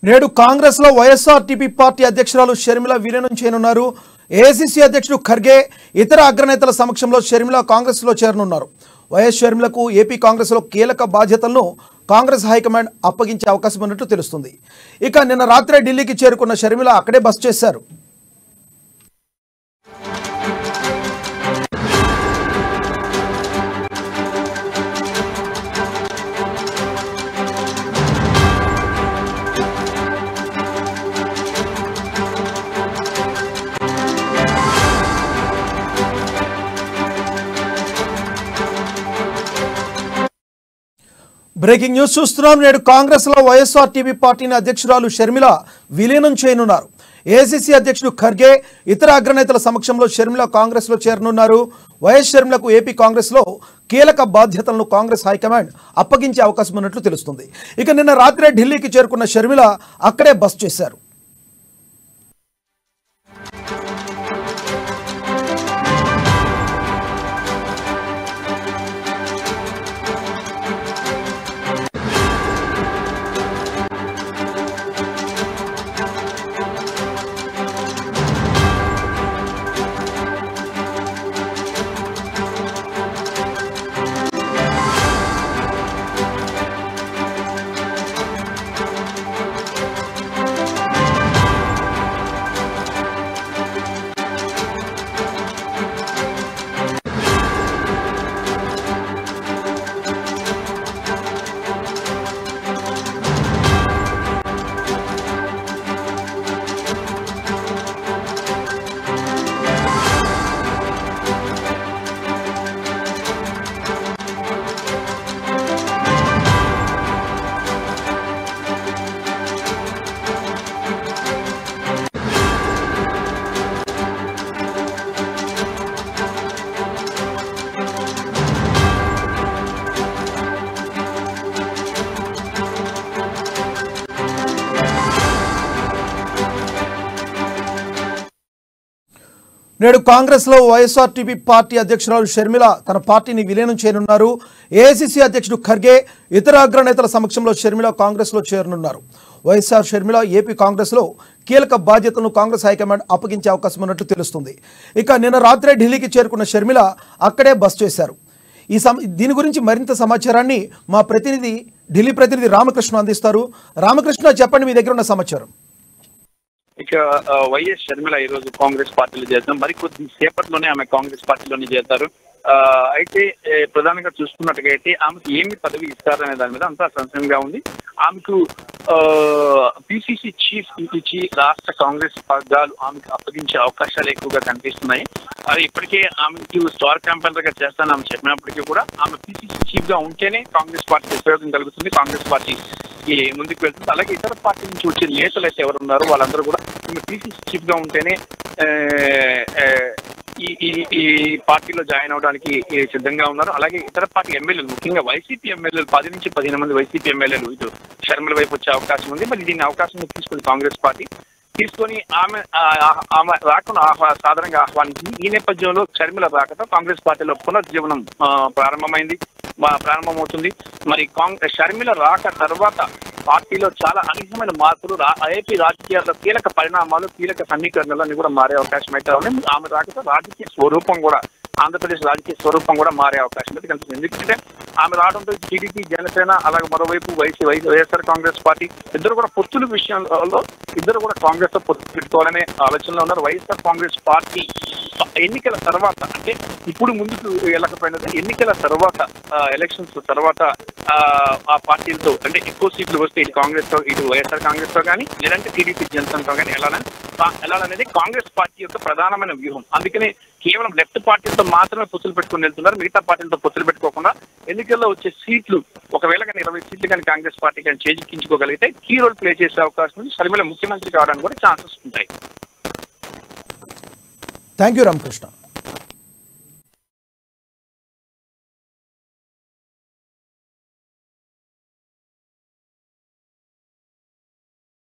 నేడు కాంగ్రెస్ లో YSRTP party అధ్యక్షురాలు షర్మిల విలీనం చేయనున్నారు ఏఐసిసి అధ్యక్షుడు ఖర్గే ఇతర అగ్రనేతల సమక్షంలో షర్మిల కాంగ్రెస్ లో చేరనున్నారు వైఎస్ షర్మిలకు ఏపీ కాంగ్రెస్ లో కీలక బాధ్యతలను కాంగ్రెస్ హైకమాండ్ అప్పగించే అవకాశం ఉన్నట్టు తెలుస్తుంది ఇక నిన్న రాత్రే ఢిల్లీకి చేరుకున్న షర్మిల అక్కడే బస్ చేశారు బ్రేకింగ్ న్యూస్ చూస్తున్నాం నేడు కాంగ్రెస్ లో వైఎస్ఆర్ టీపీ పార్టీని అధ్యక్షురాలు షర్మిల విలీనం చేయనున్నారు ఏఐసిసి అధ్యక్షుడు ఖర్గే ఇతర అగ్రనేతల సమక్షంలో షర్మిల కాంగ్రెస్ లో చేరనున్నారు వైఎస్ షర్మిలకు ఏపీ కాంగ్రెస్ లో కీలక బాధ్యతలను కాంగ్రెస్ హైకమాండ్ అప్పగించే అవకాశం ఉన్నట్లు తెలుస్తుంది ఇక నిన్న రాత్రే ఢిల్లీకి చేరుకున్న షర్మిల అక్కడే బస్ చేశారు నేడు కాంగ్రెస్ లో వైఎస్ఆర్టీపీ పార్టీ అధ్యక్షురాలు షర్మిల తన పార్టీని విలీనం చేయనున్నారు ఏఐసిసి అధ్యక్షుడు ఖర్గే ఇతర అగ్రనేతల సమక్షంలో షర్మిల కాంగ్రెస్ లో చేరనున్నారు వైఎస్ఆర్ షర్మిల ఏపీ కాంగ్రెస్ లో కీలక బాధ్యతలను కాంగ్రెస్ హైకమాండ్ అప్పగించే అవకాశం ఉన్నట్టు తెలుస్తుంది ఇక నిన్న రాత్రే ఢిల్లీకి చేరుకున్న షర్మిల అక్కడే బస్ చేశారు ఈ సమ దీని గురించి మరింత సమాచారాన్ని మా ప్రతినిధి ఢిల్లీ ప్రతినిధి రామకృష్ణ అందిస్తారు రామకృష్ణ చెప్పండి మీ దగ్గర ఉన్న సమాచారం ఇక ఆ, వైఎస్ షర్మిల ఈ రోజు కాంగ్రెస్ పార్టీలో చేద్దాం మరి కొద్ది సేపట్లోనే ఆమె కాంగ్రెస్ పార్టీలోనే చేస్తారు ఆ, అయితే ఏ, ప్రధానంగా చూసుకున్నట్టుగా అయితే ఆమెకు ఏమి పదవి ఇస్తారనే దాని మీద అంతా సంశయంగా ఉంది ఆమెకు పిసిసి చీఫ్ ఇచ్చి రాష్ట్ర కాంగ్రెస్ వర్గాలు ఆమెకు అప్పగించే అవకాశాలు ఎక్కువగా కనిపిస్తున్నాయి అది ఇప్పటికే ఆమెకు స్టార్ క్యాంపెయినర్ గా చేస్తానని ఆమె చెప్పినప్పటికీ కూడా ఆమె పిసిసి చీఫ్ గా ఉంటేనే కాంగ్రెస్ పార్టీ ఉపయోగం కలుగుతుంది కాంగ్రెస్ పార్టీ ఈ ముందుకు వెళ్తుంది అలాగే ఇతర పార్టీ నుంచి వచ్చే నేతలు అయితే ఎవరు ఉన్నారో వాళ్ళందరూ కూడా ఈమె పిసిసి చీఫ్ గా ఉంటేనే ఆ, ఆ, ఈ ఈ ఈ పార్టీలో జాయిన్ అవడానికి ఈ సిద్ధంగా ఉన్నారు అలాగే ఇతర పార్టీ ఎమ్మెల్యేలు ముఖ్యంగా వైసీపీ ఎమ్మెల్యేలు పది నుంచి పదిహేను మంది వైసీపీ ఎమ్మెల్యేలు ఇటు షర్మిల వైపు వచ్చే అవకాశం ఉంది మరి దీన్ని అవకాశం తీసుకుంది కాంగ్రెస్ పార్టీ తీసుకొని ఆమె ఆ, ఆ- ఆమె రాకను ఆహ్వా సాధారణంగా ఆహ్వానించింది ఈ నేపథ్యంలో షర్మిల రాకతో కాంగ్రెస్ పార్టీలో పునర్జీవనం ఆ, ప్రారంభమైంది మా- ప్రారంభమవుతుంది మరి కాంగ్రెస్ షర్మిల రాక తర్వాత పార్టీలో చాలా అనూహ్యమైన మార్పులు రా- ఏపీ రాజకీయాల్లో కీలక పరిణామాలు కీలక సమీకరణలు అన్ని కూడా మారే అవకాశం అయితే ఉంది ఆమె రాకతో రాజకీయ స్వరూపం కూడా ఆంధ్రప్రదేశ్ రాజకీయ స్వరూపం కూడా మారే అవకాశం అయితే కనిపిస్తుంది ఎందుకంటే ఆమె రావడంతో టీడీపీ జనసేన అలాగే మరోవైపు వైసీ వై వైఎస్ఆర్ కాంగ్రెస్ పార్టీ ఇద్దరు కూడా పొత్తుల విషయంలో ఇద్దరు కూడా కాంగ్రెస్ తో పొత్తు పెట్టుకోవాలనే ఆలోచనలో ఉన్నారు వైఎస్ఆర్ కాంగ్రెస్ పార్టీ ఎన్నికల తర్వాత అంటే ఇప్పుడు ముందుకు వెళ్ళకపోయినది ఎన్నికల తర్వాత ఎలక్షన్స్ తర్వాత ఆ, ఆ పార్టీలతో అంటే ఎక్కువ సీట్లు వస్తే ఇటు కాంగ్రెస్ తో ఇటు వైఎస్ఆర్ కాంగ్రెస్ తో కానీ లేదంటే టీడీపీ జనసేనతో కానీ వెళ్ళాలని వెళ్ళాలనేది కాంగ్రెస్ పార్టీ యొక్క ప్రధానమైన వ్యూహం అందుకనే కేవలం లెఫ్ట్ పార్టీలతో మాత్రమే పొత్తులు పెట్టుకుని వెళ్తున్నారు మిగతా పార్టీలతో పొత్తులు పెట్టుకోకుండా ఎన్నికల్లో వచ్చే సీట్లు ఒకవేళ కానీ ఇరవై సీట్లు కానీ కాంగ్రెస్ పార్టీ కానీ చేజిక్కించుకోగలిగితే కీ రోల్ ప్లే చేసే అవకాశం ఉంది షర్మిల ముఖ్యమంత్రి కావడానికి కూడా ఛాన్సెస్ ఉంటాయి థ్యాంక్ యూ రామకృష్ణ